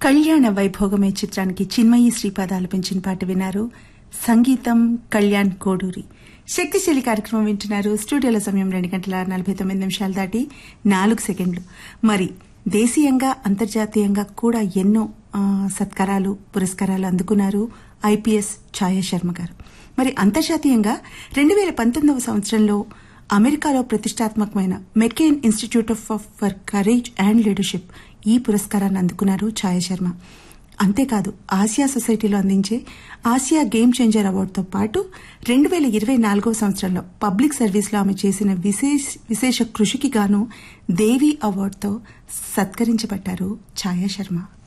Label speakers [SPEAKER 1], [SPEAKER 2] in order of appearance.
[SPEAKER 1] కళ్యాణ వైభోగమే చిత్రానికి చిన్మయి శ్రీపాద ఆలపించిన పాట విన్నారు సంగీతం కళ్యాణ్ కోడూరి శక్తిశైలి కార్యక్రమం వింటున్నారు స్టూడియోల సమయం రెండు గంటల నలభై తొమ్మిది నిమిషాలు దాటి నాలుగు సెకండ్లు మరి దేశీయంగా అంతర్జాతీయంగా కూడా ఎన్నో ఆ, సత్కారాలు పురస్కారాలు అందుకున్నారు ఐపీఎస్ ఛాయా శర్మ గారు మరి అంతర్జాతీయంగా రెండు వేల పంతొమ్మిదవ సంవత్సరంలో అమెరికాలో ప్రతిష్టాత్మకమైన McCain institute of for courage and leadership ఈ పురస్కారాన్ని అందుకున్నారు ఛాయ శర్మ అంతేకాదు ఆసియా సొసైటీలో అందించే ఆసియా గేమ్ చేంజర్ అవార్డుతో పాటు రెండు వేల ఇరవై నాలుగో సంవత్సరంలో పబ్లిక్ సర్వీస్లో ఆమె చేసిన విశేష విశేష కృషికి గాను దేవి అవార్డుతో సత్కరించబడ్డారు ఛాయా శర్మ